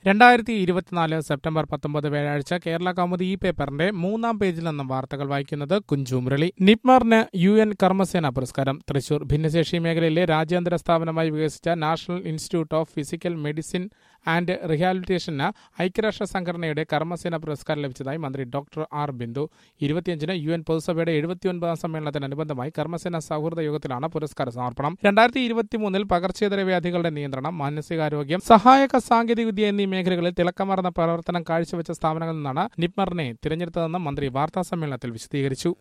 രണ്ടായിരത്തി ഇരുപത്തിനാല് സെപ്റ്റംബർ പത്തൊമ്പത് വ്യാഴാഴ്ച കേരള കൗമുദി ഈ പേപ്പറിന്റെ മൂന്നാം പേജിൽ നിന്നും വാർത്തകൾ വായിക്കുന്നത് കുഞ്ചു മുരളി നിപ്മറിന് യു എൻ കർമ്മസേന പുരസ്കാരം തൃശൂർ ഭിന്നശേഷി മേഖലയിലെ രാജ്യാന്തര സ്ഥാപനമായി വികസിച്ച national institute of physical medicine and റിഹാബിലിറ്റേഷന് ഐക്യരാഷ്ട്ര സംഘടനയുടെ കർമ്മസേന പുരസ്കാരം ലഭിച്ചതായി മന്ത്രി ഡോക്ടർ ആർ ബിന്ദു ഇരുപത്തിയഞ്ചിന് യു എൻ പൊതുസഭയുടെ എഴുപത്തിയൊൻപതാം സമ്മേളനത്തിനനുബന്ധമായി കർമ്മസേന സൗഹൃദ യോഗത്തിലാണ് പുരസ്കാര സമർപ്പണം രണ്ടായിരത്തി ഇരുപത്തിമൂന്നിൽ പകർച്ചേതര വ്യാധികളുടെ നിയന്ത്രണം മാനസികാരോഗ്യം സഹായക സാങ്കേതികവിദ്യ എന്നീ മേഖലകളിൽ തിളക്കമാർന്ന പ്രവർത്തനം കാഴ്ചവെച്ച സ്ഥാപനങ്ങളിൽ നിന്നാണ് നിപ്മറിനെ തിരഞ്ഞെടുത്തതെന്ന് മന്ത്രി വാർത്താസമ്മേളനത്തിൽ വിശദീകരിച്ചു